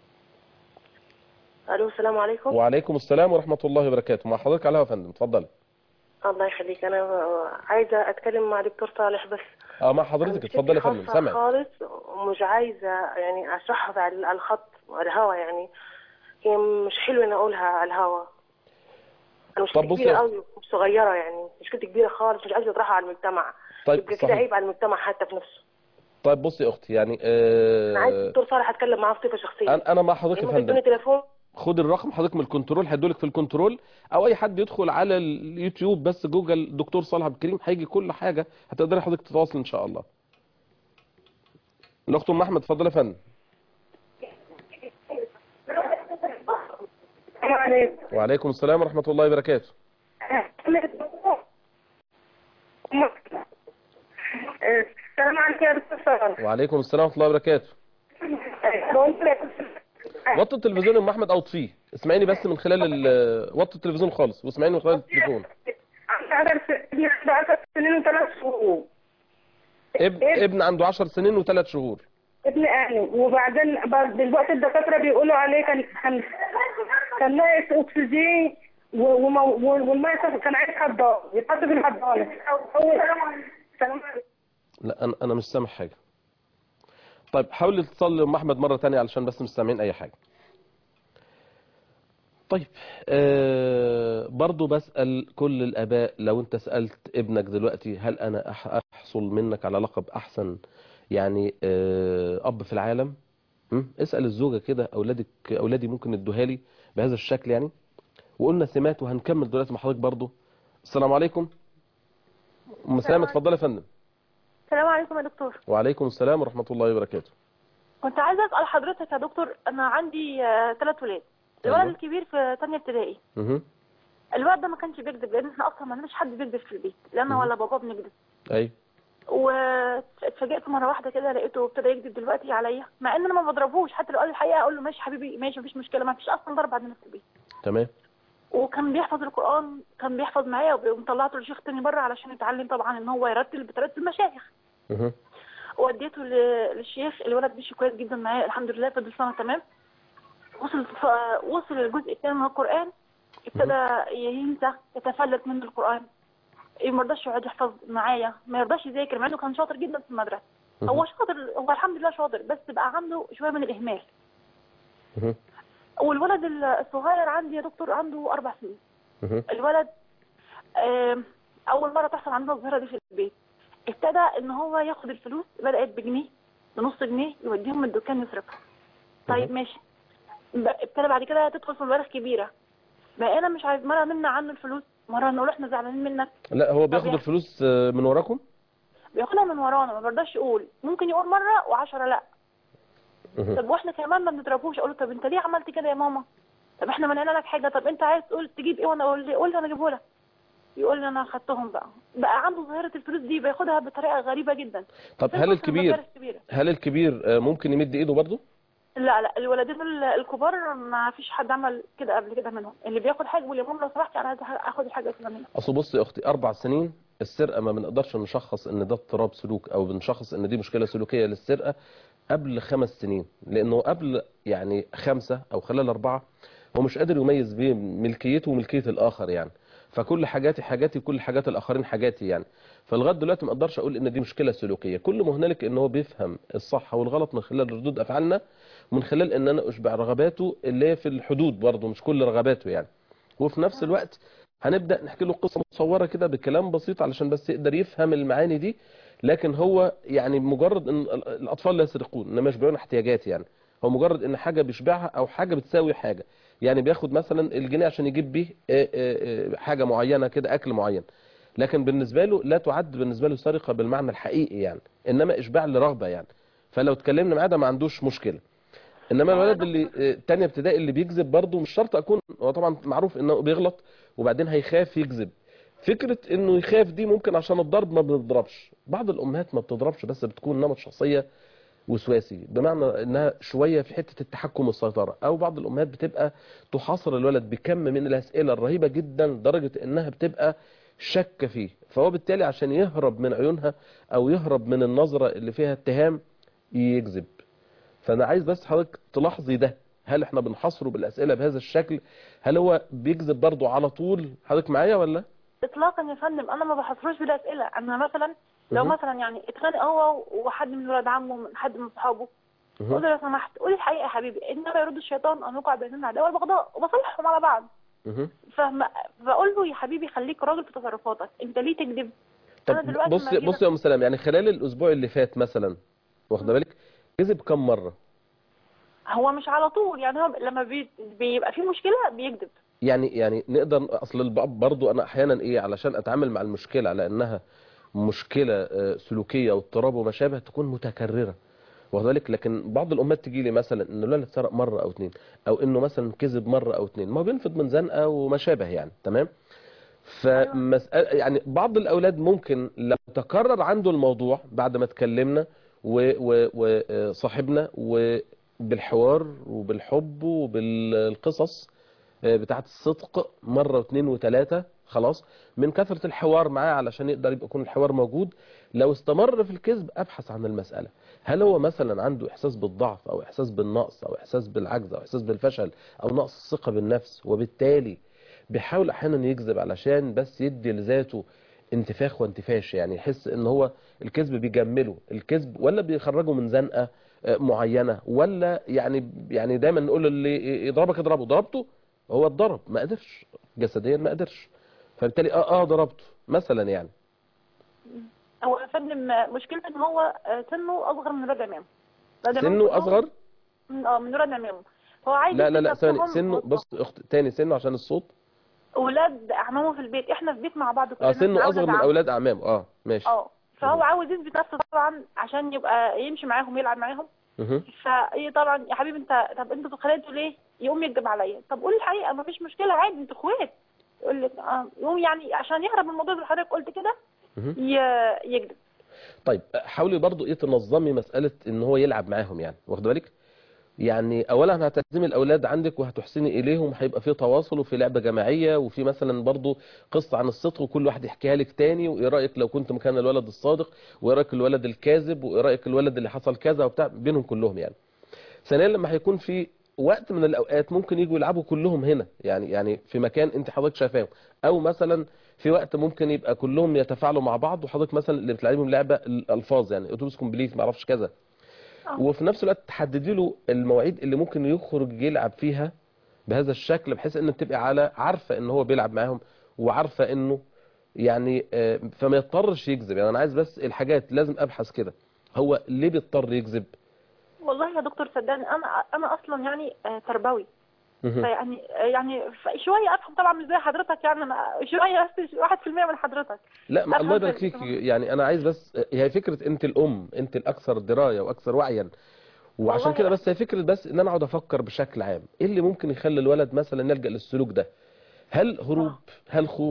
ألو السلام عليكم وعليكم السلام ورحمه الله وبركاته مع حضرتك على الهوا يا فندم اتفضل الله يخليك أنا عايزة أتكلم مع دكتور صالح بس اه مع أنا حضرتك مشكلتي اتفضل يا فندم خاصة سامع خالص ومش عايزة يعني أشرحها على على الخط على الهوا يعني هي مش حلوة إن أقولها على الهوا أنا طب مشكلتي بصي كبيرة يا قوي مش صغيرة يعني مشكلتي كبيرة خالص مش عايزة أطرحها على المجتمع طيب يبقى كده صحيح. عيب على المجتمع حتى في نفسه طيب بصي يا اختي يعني أنا عايز آه دكتور صالح أتكلم معاه بصفة شخصية انا أنا مع حضرتك يا ممكن فندم تدوني تليفون خد الرقم حضرتك من الكنترول هيدولك في الكنترول او اي حد يدخل على اليوتيوب بس جوجل دكتور صالح عبد الكريم هيجي كل حاجه هتقدري حضرتك تتواصل ان شاء الله الاخت ام احمد اتفضل يا فندم السلام عليكم وعليكم السلام ورحمه الله وبركاته السلام عليكم يا دكتور صالح وعليكم السلام ورحمه الله وبركاته بقول لك وطي التلفزيون يا ام احمد او اطفيه اسمعيني بس من خلال ال- وطي التلفزيون خالص واسمعيني من خلال التليفون عندي عشر ابني عنده عشر سنين وثلاث شهور ابن ابن عنده 10 سنين وثلاث شهور ابن اهلي وبعدين بعد دلوقتي الدكاتره بيقولوا عليه كان كان كان ناقص اكسجين و- ومو- والميه كان عايز حضانه يتحط في الحضانه هو سلام عليكم لا انا انا مش سامع حاجه طيب حاول تتصل لام احمد مره تانية علشان بس مش سامعين اي حاجه طيب آه برضو بسأل كل الآباء لو أنت سألت ابنك دلوقتي هل أنا أح- أحصل منك على لقب أحسن يعني آه أب في العالم م? اسأل الزوجة كده أولادك أولادي ممكن يدوها لي بهذا الشكل يعني وقلنا سمات وهنكمل دلوقتي مع حضرتك برضو السلام عليكم أم سلامة اتفضل يا فندم السلام عليكم يا دكتور وعليكم السلام ورحمة الله وبركاته كنت عايزه اسال حضرتك يا دكتور انا عندي ثلاث ولاد أيوة. الولد الكبير في ثانيه ابتدائي مه. الولد ده ما كانش بيكذب لان احنا اصلا ما لناش حد بيكذب في البيت لا انا مم. ولا بابا بنكذب أي واتفاجئت مره واحده كده لقيته ابتدى يكذب دلوقتي عليا مع ان انا ما بضربوش حتى لو قال الحقيقه اقول له ماشي حبيبي ماشي مفيش مشكله ما فيش اصلا ضرب عندنا في البيت تمام وكان بيحفظ القران كان بيحفظ معايا ومطلعته لشيخ تاني بره علشان يتعلم طبعا ان هو يرتل بطريقه المشايخ مه. وديته ل- للشيخ الولد مشي كويس جدا معايا الحمد لله فضل سنه تمام وصل ف- وصل الجزء الثاني من القران ابتدى ينسى يتفلت منه القران ما يرضاش يقعد يحفظ معايا ما يرضاش يذاكر مع انه كان شاطر جدا في المدرسه مه. هو شاطر هو الحمد لله شاطر بس بقى عنده شويه من الاهمال مه. والولد الصغير عندي يا دكتور عنده اربع سنين مه. الولد آم، اول مره تحصل عندنا الظاهره دي في البيت ابتدى ان هو ياخد الفلوس بدات بجنيه بنص جنيه يوديهم من الدكان يصرفها طيب ماشي ب- ابتدى بعد كده تدخل في مبالغ كبيره بقينا مش عايز مره نمنع عنه الفلوس مره نقول احنا زعلانين منك لا هو بياخد طب الفلوس آه، من وراكم بياخدها من ورانا ما برضاش يقول ممكن يقول مره وعشرة لا مه. طب واحنا كمان ما بنضربوش اقول له طب انت ليه عملت كده يا ماما طب احنا منعنا لك حاجه طب انت عايز تقول تجيب ايه وانا اقول لي قول لي انا اجيبه لك يقول لي انا خدتهم بقى بقى عنده ظاهره الفلوس دي بياخدها بطريقه غريبه جدا طب في هل مثلاً الكبير مدارس كبيرة. هل الكبير آه، ممكن يمد ايده برضه لا لا الولدين ال- الكبار ما فيش حد عمل كده قبل كده منهم اللي بياخد حاجه بيقول يا ماما لو سمحتي انا عايز اخد الحاجه الفلانيه اصل بصي يا اختي اربع سنين السرقه ما بنقدرش نشخص ان ده اضطراب سلوك او بنشخص ان دي مشكله سلوكيه للسرقه قبل خمس سنين لانه قبل يعني خمسه او خلال اربعه هو مش قادر يميز بين ملكيته وملكيه الاخر يعني فكل حاجاتي حاجاتي وكل حاجات الاخرين حاجاتي يعني فلغايه دلوقتي ما اقدرش اقول ان دي مشكله سلوكيه كل ما هنالك ان هو بيفهم الصح والغلط من خلال ردود افعالنا ومن خلال ان انا اشبع رغباته اللي هي في الحدود برضه مش كل رغباته يعني وفي نفس الوقت هنبدا نحكي له قصه مصوره كده بكلام بسيط علشان بس يقدر يفهم المعاني دي لكن هو يعني مجرد ان ال- الاطفال لا يسرقون انما يشبعون احتياجات يعني هو مجرد ان حاجه بيشبعها او حاجه بتساوي حاجه يعني بياخد مثلا الجنيه عشان يجيب بيه آه، آه، آه، حاجه معينه كده اكل معين لكن بالنسبه له لا تعد بالنسبه له سرقه بالمعنى الحقيقي يعني انما اشباع لرغبه يعني فلو اتكلمنا معاه ده ما عندوش مشكله انما الولد اللي آه، تانية ابتدائي اللي بيكذب برضه مش شرط اكون هو طبعا معروف انه بيغلط وبعدين هيخاف يكذب فكرة انه يخاف دي ممكن عشان الضرب ما بنضربش بعض الامهات ما بتضربش بس بتكون نمط شخصية وسواسي بمعنى انها شوية في حتة التحكم والسيطرة او بعض الامهات بتبقى تحاصر الولد بكم من الاسئلة الرهيبة جدا لدرجة انها بتبقى شك فيه فهو بالتالي عشان يهرب من عيونها او يهرب من النظرة اللي فيها اتهام يكذب فانا عايز بس حضرتك تلاحظي ده هل احنا بنحصره بالاسئله بهذا الشكل هل هو بيكذب برضه على طول حضرتك معايا ولا اطلاقا يا فندم انا ما بحصروش بالاسئله انا مثلا لو مهم. مثلا يعني اتخانق هو وحد من ولاد عمه من حد من صحابه مهم. قول له لو سمحت قولي الحقيقه يا حبيبي انما يرد الشيطان ان يوقع بيننا العداوه والبغضاء وبصالحهم على بعض مهم. فما بقول له يا حبيبي خليك راجل في تصرفاتك انت ليه تكذب طب أنا دلوقتي بص ما جيت- بص يا ام سلام يعني خلال الاسبوع اللي فات مثلا واخده بالك كذب كم مره هو مش على طول يعني هو لما بي... بيبقى في مشكله بيكذب يعني يعني نقدر اصل البعض برضه انا احيانا ايه علشان اتعامل مع المشكله على انها مشكله آه، سلوكيه او اضطراب وما شابه تكون متكرره واخد بالك لكن بعض الامهات تجي لي مثلا ان الولد سرق مره او اتنين او انه مثلا كذب مره او اتنين ما هو بينفض من زنقه وما شابه يعني تمام فمسألة يعني بعض الاولاد ممكن لو تكرر عنده الموضوع بعد ما اتكلمنا وصاحبنا وبالحوار وبالحب وبالقصص آه، بتاعت الصدق مرة واثنين وثلاثة خلاص من كثرة الحوار معاه علشان يقدر يبقى يكون الحوار موجود لو استمر في الكذب ابحث عن المسألة هل هو مثلا عنده احساس بالضعف او احساس بالنقص او احساس بالعجز او احساس بالفشل او نقص الثقة بالنفس وبالتالي بيحاول احيانا يكذب علشان بس يدي لذاته انتفاخ وانتفاش يعني يحس ان هو الكذب بيجمله الكذب ولا بيخرجه من زنقة آه، معينة ولا يعني يعني دايما نقول اللي يضربك اضربه ضربته هو اتضرب ما قدرش جسديا ما قدرش فبالتالي اه اه ضربته مثلا يعني هو يا فندم مشكلته ان هو آه، سنه اصغر من ولاد عمامه ولاد عمامه سنه كلهم- اصغر من- اه من ولاد عمامه هو عايز لا لا لا يثبت ثاني نفسهم سنه وسط بص اخت تاني سنه عشان الصوت ولاد اعمامه في البيت احنا في بيت مع بعض كلنا اه سنه إحنا اصغر من عم. اولاد اعمامه اه ماشي اه فهو مهم. عاوز يثبت نفسه طبعا عشان يبقى يمشي معاهم يلعب معاهم مهم. فايه طبعا يا حبيبي انت طب انتوا اتخانقتوا ليه؟ يقوم يكذب عليا طب قول الحقيقه ما فيش مشكله عادي انتوا اخوات يقول لك اه يقوم يعني عشان يهرب من الموضوع اللي حضرتك قلت كده مهم. ي- يكذب طيب حاولي برضو ايه تنظمي مسألة ان هو يلعب معاهم يعني واخد بالك يعني اولا هتعزمي الاولاد عندك وهتحسني اليهم هيبقى في تواصل وفي لعبة جماعية وفي مثلا برضو قصة عن الصدق وكل واحد يحكيها لك تاني وايه رايك لو كنت مكان الولد الصادق وايه رايك الولد الكاذب وايه رايك الولد اللي حصل كذا وبتاع بينهم كلهم يعني ثانيا لما هيكون في وقت من الاوقات ممكن يجوا يلعبوا كلهم هنا يعني يعني في مكان انت حضرتك شايفاهم او مثلا في وقت ممكن يبقى كلهم يتفاعلوا مع بعض وحضرتك مثلا اللي بتلعبهم لعبه الالفاظ يعني اتوبيس كومبليت ما اعرفش كذا آه. وفي نفس الوقت تحددي له المواعيد اللي ممكن يخرج يلعب فيها بهذا الشكل بحيث ان تبقى على عارفه ان هو بيلعب معاهم وعارفه انه يعني آه، فما يضطرش يكذب يعني انا عايز بس الحاجات لازم ابحث كده هو ليه بيضطر يكذب والله يا دكتور صدقني انا انا اصلا يعني آه، تربوي مهم. فيعني يعني ف- شويه افهم طبعا مش زي حضرتك يعني انا شويه بس 1% من حضرتك لا ما أفهم الله يبارك ذلك فيك طبعا. يعني انا عايز بس هي فكره انت الام انت الاكثر درايه واكثر وعيا وعشان والله كده أ- بس هي فكره بس ان انا اقعد افكر بشكل عام ايه اللي ممكن يخلي الولد مثلا يلجا للسلوك ده هل هروب هل خوف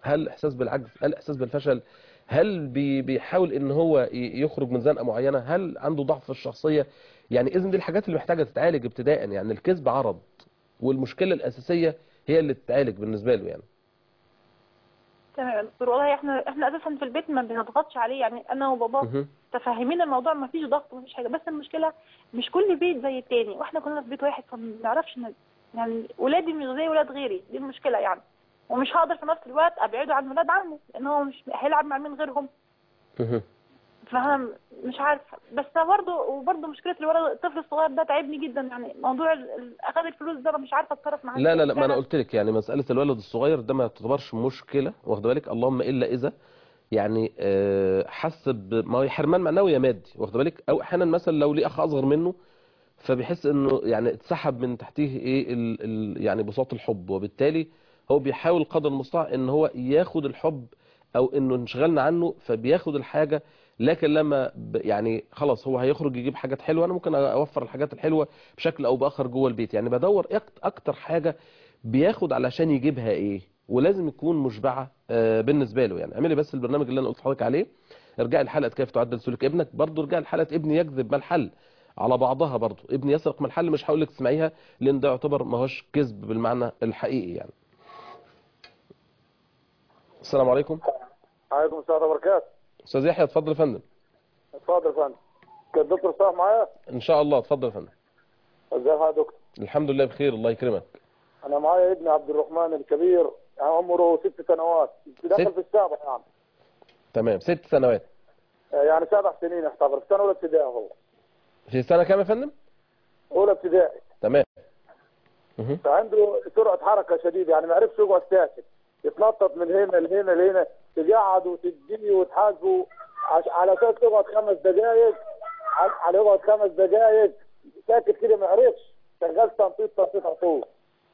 هل احساس بالعجز هل احساس بالفشل هل بي- بيحاول ان هو ي- يخرج من زنقه معينه هل عنده ضعف في الشخصيه يعني اذن دي الحاجات اللي محتاجه تتعالج ابتداء يعني الكذب عرض والمشكله الاساسيه هي اللي تتعالج بالنسبه له يعني تمام يا دكتور والله احنا احنا اساسا في البيت ما بنضغطش عليه يعني انا وبابا مهم. متفاهمين الموضوع ما فيش ضغط ما فيش حاجه بس المشكله مش كل بيت زي التاني واحنا كلنا في بيت واحد فما بنعرفش ن- يعني ولادي مش زي ولاد غيري دي المشكله يعني ومش هقدر في نفس الوقت ابعده عن ولاد عمه لان هو مش هيلعب مع مين غيرهم مهم. فاهم مش عارفه بس برضه وبرضه مشكله الولد الطفل الصغير ده تعبني جدا يعني موضوع ال- ال- اخذ الفلوس ده أنا مش عارفه اتصرف معاه لا لا لا إزاي. ما انا فعلاً قلت لك يعني مساله الولد الصغير ده ما تعتبرش مشكله واخد بالك اللهم الا اذا يعني آه، حس ب- ما هو حرمان معنوي يا مادي واخد بالك او احيانا مثلا لو ليه اخ اصغر منه فبيحس انه يعني اتسحب من تحتيه ايه ال ال يعني بساط الحب وبالتالي هو بيحاول قدر المستطاع ان هو ياخد الحب او انه انشغلنا عنه فبياخد الحاجه لكن لما ب- يعني خلاص هو هيخرج يجيب حاجات حلوه انا ممكن اوفر الحاجات الحلوه بشكل او باخر جوه البيت يعني بدور أكت- اكتر حاجه بياخد علشان يجيبها ايه ولازم يكون مشبعه آه، بالنسبه له يعني اعملي بس البرنامج اللي انا قلت لحضرتك عليه ارجعي لحلقه كيف تعدل سلوك ابنك برضه ارجعي لحلقه ابني يكذب ما الحل على بعضها برضه ابني يسرق ما الحل مش هقول لك تسمعيها لان ده يعتبر ما هوش كذب بالمعنى الحقيقي يعني السلام عليكم عليكم السلام وبركاته استاذ يحيى اتفضل يا فندم اتفضل يا فندم كان الدكتور صالح معايا ان شاء الله اتفضل يا فندم ازيك يا دكتور الحمد لله بخير الله يكرمك انا معايا ابني عبد الرحمن الكبير يعني عمره ست سنوات دخل ست؟ في السابع يعني تمام ست سنوات يعني سبع سنين اعتبر في سنه اولى ابتدائي هو في سنه كام يا فندم اولى ابتدائي تمام مهم. فعنده سرعه حركه شديده يعني ما عرفش يقعد ساكت يتنطط من هنا لهنا لهنا تقعد وتديه وتحاسبه عش- على اساس تقعد خمس دقائق على على يقعد خمس دقائق ساكت كده ما عرفش شغال تنطيط تنطيط على طول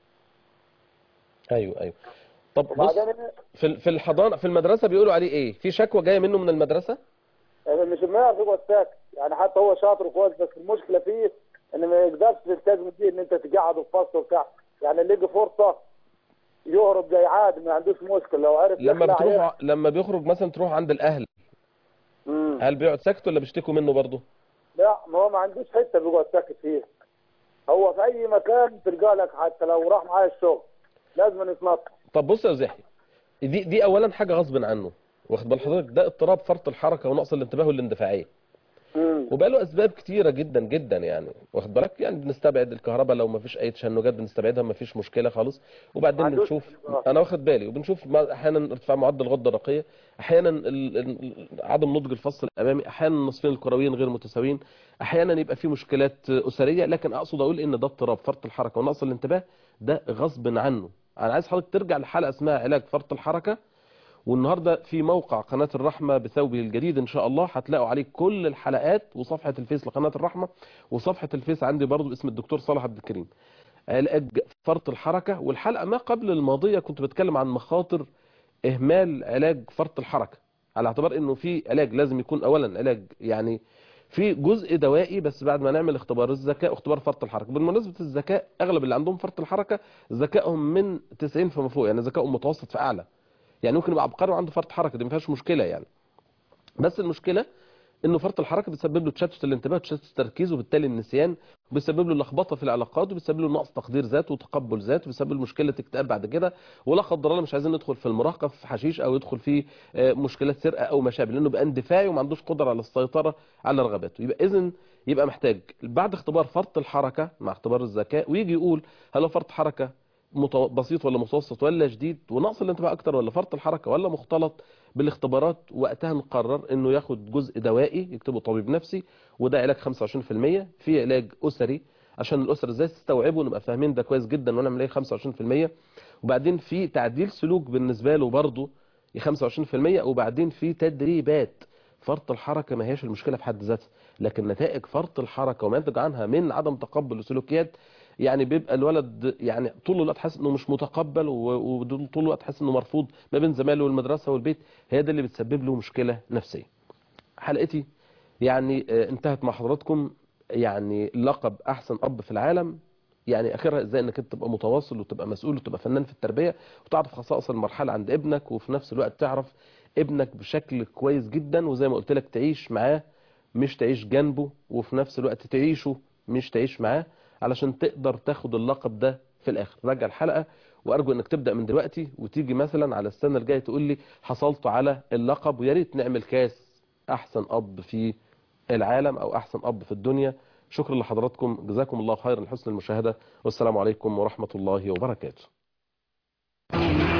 ايوه ايوه طب بص وبعدين في ال- في الحضانه في المدرسه بيقولوا عليه ايه في شكوى جايه منه من المدرسه يعني مش ما يعرف يقعد ساكت يعني حتى هو شاطر وكويس بس المشكله فيه ان ما يقدرش تلتزم فيه ان انت تقعده في فصل وبتاع يعني اللي يجي فرصه يهرب زي عادي ما عندوش مشكله لو عرف لما يخلع بتروح لما بيخرج مثلا تروح عند الاهل مم. هل بيقعد ساكت ولا بيشتكوا منه برضه لا ما هو ما عندوش حته بيقعد ساكت فيها هو في اي مكان تلقى لك حتى لو راح معايا الشغل لازم يتنطط طب بص يا زحي دي دي اولا حاجه غصب عنه واخد بال حضرتك ده اضطراب فرط الحركه ونقص الانتباه والاندفاعيه مم. وبقى له اسباب كتيره جدا جدا يعني واخد بالك يعني بنستبعد الكهرباء لو ما فيش اي تشنجات بنستبعدها ما فيش مشكله خالص وبعدين ما عندوش بنشوف تشنجات. انا واخد بالي وبنشوف ما- احيانا ارتفاع معدل الغده الرقيه احيانا ال- ال- عدم نضج الفص الامامي احيانا النصفين الكرويين غير متساويين احيانا يبقى في مشكلات اسريه لكن اقصد اقول ان ده اضطراب فرط الحركه ونقص الانتباه ده غصب عنه انا عايز حضرتك ترجع لحلقه اسمها علاج فرط الحركه والنهارده في موقع قناه الرحمه بثوبه الجديد ان شاء الله هتلاقوا عليه كل الحلقات وصفحه الفيس لقناه الرحمه وصفحه الفيس عندي برضو اسم الدكتور صالح عبد الكريم علاج فرط الحركه والحلقه ما قبل الماضيه كنت بتكلم عن مخاطر اهمال علاج فرط الحركه على اعتبار انه في علاج لازم يكون اولا علاج يعني في جزء دوائي بس بعد ما نعمل اختبار الذكاء واختبار فرط الحركه بالمناسبه الذكاء اغلب اللي عندهم فرط الحركه ذكائهم من 90 فما فوق يعني ذكائهم متوسط فاعلى يعني ممكن يبقى عبقري وعنده فرط حركه دي ما فيهاش مشكله يعني بس المشكله انه فرط الحركه بيسبب له تشتت الانتباه وتشتت التركيز وبالتالي النسيان وبيسبب له لخبطه في العلاقات وبيسبب له نقص تقدير ذات وتقبل ذات وبيسبب له مشكله اكتئاب بعد كده ولا قدر الله مش عايزين ندخل في المراهقه في حشيش او يدخل في آه، مشكلات سرقه او ما شابه لانه بقى اندفاعي وما عندوش قدره على السيطره على رغباته يبقى اذا يبقى محتاج بعد اختبار فرط الحركه مع اختبار الذكاء ويجي يقول هل هو فرط حركه متو- بسيط ولا متوسط ولا شديد ونقص الانتباه اكتر ولا فرط الحركه ولا مختلط بالاختبارات وقتها نقرر انه ياخد جزء دوائي يكتبه طبيب نفسي وده علاج 25% في علاج اسري عشان الاسره ازاي تستوعبه ونبقى فاهمين ده كويس جدا ونعمل ايه 25% وبعدين في تعديل سلوك بالنسبه له برضه 25% وبعدين في تدريبات فرط الحركه ما هيش المشكله في حد ذاتها لكن نتائج فرط الحركه وما ينتج عنها من عدم تقبل السلوكيات يعني بيبقى الولد يعني طول الوقت حاسس انه مش متقبل و- وطول الوقت حاسس انه مرفوض ما بين زمايله والمدرسه والبيت هي ده اللي بتسبب له مشكله نفسيه. حلقتي يعني آه، انتهت مع حضراتكم يعني لقب احسن اب في العالم يعني اخرها ازاي انك انت تبقى متواصل وتبقى مسؤول وتبقى فنان في التربيه وتعرف خصائص المرحله عند ابنك وفي نفس الوقت تعرف ابنك بشكل كويس جدا وزي ما قلت لك تعيش معاه مش تعيش جنبه وفي نفس الوقت تعيشه مش تعيش معاه علشان تقدر تاخد اللقب ده في الاخر راجع الحلقه وارجو انك تبدا من دلوقتي وتيجي مثلا على السنه الجايه تقول لي حصلت على اللقب ويا ريت نعمل كاس احسن اب في العالم او احسن اب في الدنيا شكرا لحضراتكم جزاكم الله خيرا لحسن المشاهده والسلام عليكم ورحمه الله وبركاته